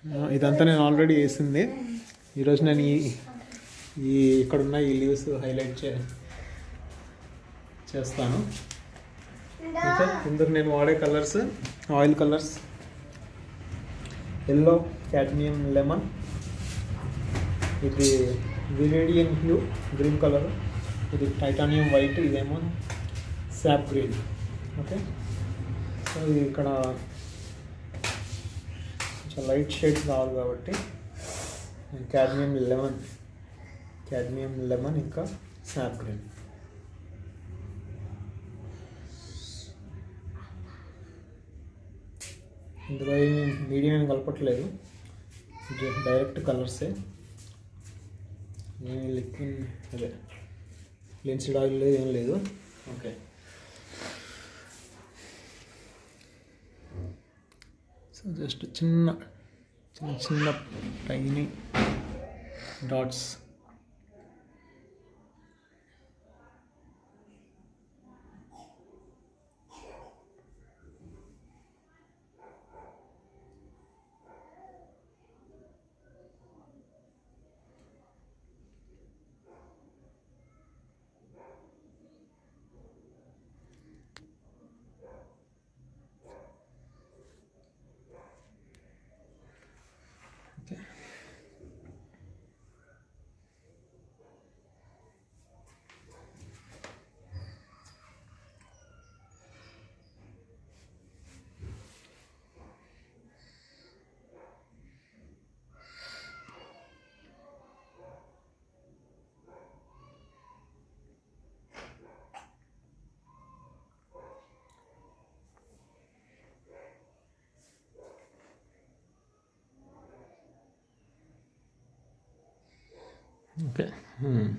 ఆ, ఇదంతా నేను ఆల్రెడీ వేసింది ఈరోజు నేను ఈ ఈ ఇక్కడున్న ఈ లీవ్స్ హైలైట్ చే చేస్తాను ఓకే ఇందుకు నేను వాడే colours oil colours yellow cadmium lemon ఇది విరేడియన్ హ్యూ గ్రీన్ కలర్ ఇది టైటానియం వైట్ ఇదేమో శాప్ గ్రీన్ ఓకే సో ఇది ఇక్కడ కొంచెం లైట్ షేడ్స్ కావాలి కాబట్టి క్యాడ్మియం లెమన్ క్యాడ్మియం లెమన్ ఇంకా స్నాప్ గ్రీన్ ఇందులో ఏమి మీడియం ఏం కలపట్లేదు జ- డైరెక్ట్ కలర్సే ఏమి లిక్విడ్ అదే లిన్సిడ్ ఆయిల్ లేదు ఏం లేదు ఓకే సో జస్ట్ చిన్న చిన్న చిన్న tiny dots okay okay hmm.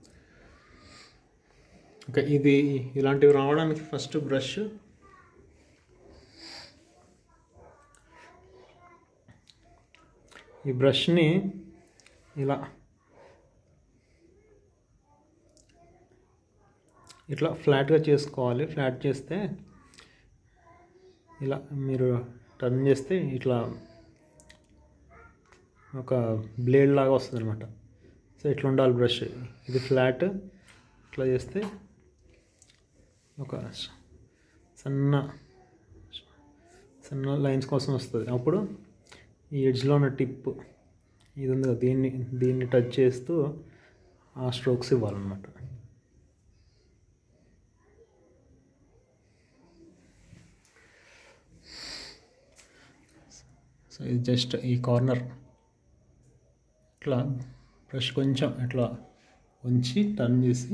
Okay ఇది ఇలాంటివి రావడానికి ఫస్ట్ బ్రష్ ఈ బ్రష్ని ఇలా ఇట్లా ఫ్లాట్గా చేసుకోవాలి ఫ్లాట్ చేస్తే ఇలా మీరు టర్న్ చేస్తే ఇట్లా ఒక బ్లేడ్ లాగా వస్తుంది అనమాట సో ఇట్లా ఉండాలి బ్రష్ ఇది ఫ్లాట్ ఇట్లా చేస్తే ఒక స- సన్న సన్న లైన్స్ కోసం వస్తుంది అప్పుడు ఈ ఎడ్జ్లో ఉన్న టిప్ ఇది ఉంది కదా దీన్ని దీన్ని టచ్ చేస్తూ ఆ స్ట్రోక్స్ ఇవ్వాలన్నమాట సో ఇది జస్ట్ ఈ కార్నర్ ఇట్లా బ్రష్ కొంచెం ఇట్లా ఉంచి టర్న్ చేసి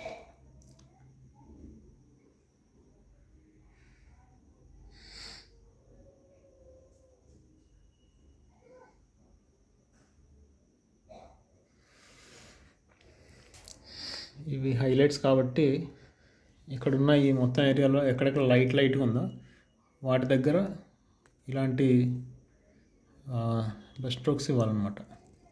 ఇవి హైలైట్స్ కాబట్టి ఇక్కడున్న ఈ మొత్తం ఏరియాలో ఎక్కడెక్కడ లైట్ లైట్గా ఉందో వాటి దగ్గర ఇలాంటి బెస్ట్ స్ట్రోక్స్ ఇవ్వాలన్నమాట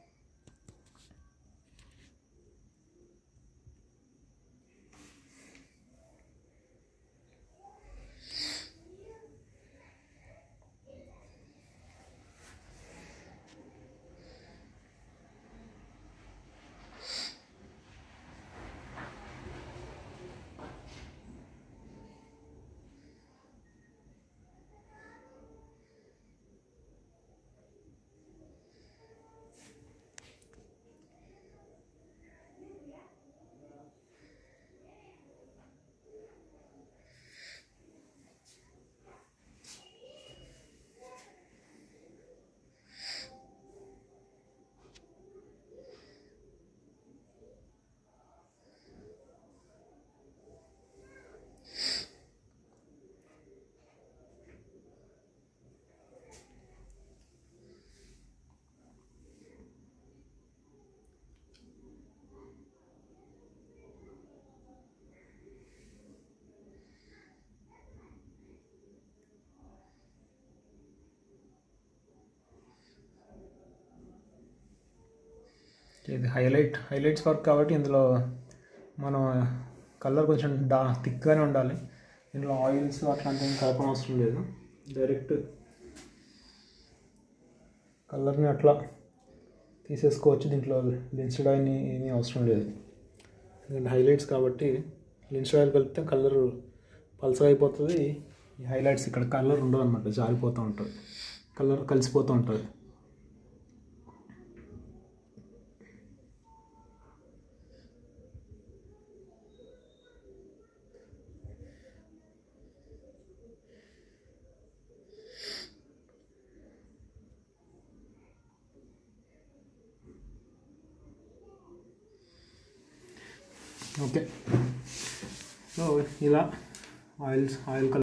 ఇది హైలైట్ హైలైట్స్ వర్క్ కాబట్టి ఇందులో మనం కలర్ కొంచెం డా థిక్గానే ఉండాలి ఇందులో ఆయిల్స్ అట్లాంటివి కలపడం అవసరం లేదు డైరెక్ట్ కలర్ని అట్లా తీసేసుకోవచ్చు దీంట్లో లిన్స్డ్ ఆయిల్ ఏమీ అవసరం లేదు ఎందుకంటే హైలైట్స్ కాబట్టి లిన్స్డ్ ఆయిల్ కలిపితే కలర్ పల్సగా అయిపోతుంది ఈ హైలైట్స్ ఇక్కడ కలర్ ఉండదు అనమాట జారిపోతూ ఉంటుంది కలర్ కలిసిపోతూ ఉంటుంది ఓకే సో ఇలా ఆయిల్స్ ఆయిల్